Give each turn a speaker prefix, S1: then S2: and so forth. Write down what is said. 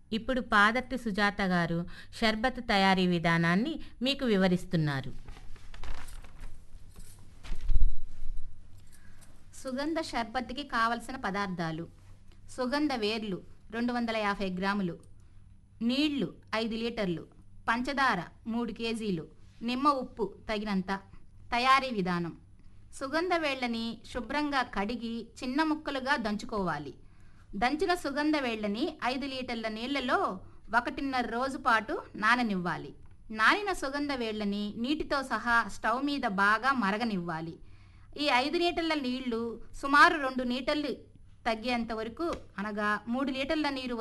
S1: ఇప్పుడు పాదర్తి సుజాత గారు షర్బత్ తయారీ విధానాన్ని మీకు వివరిస్తున్నారు
S2: సుగంధ షర్బత్కి కావలసిన పదార్థాలు సుగంధ వేర్లు రెండు వందల యాభై గ్రాములు నీళ్లు ఐదు లీటర్లు పంచదార మూడు కేజీలు నిమ్మ ఉప్పు తగినంత తయారీ విధానం సుగంధ వేళ్ళని శుభ్రంగా కడిగి చిన్న ముక్కలుగా దంచుకోవాలి దంచిన సుగంధ వేళ్ళని ఐదు లీటర్ల నీళ్లలో ఒకటిన్నర రోజు పాటు నాననివ్వాలి నానిన సుగంధ వేళ్ళని నీటితో సహా స్టవ్ మీద బాగా మరగనివ్వాలి ఈ ఐదు లీటర్ల నీళ్లు సుమారు రెండు లీటర్లు తగ్గేంత వరకు అనగా మూడు లీటర్ల నీరు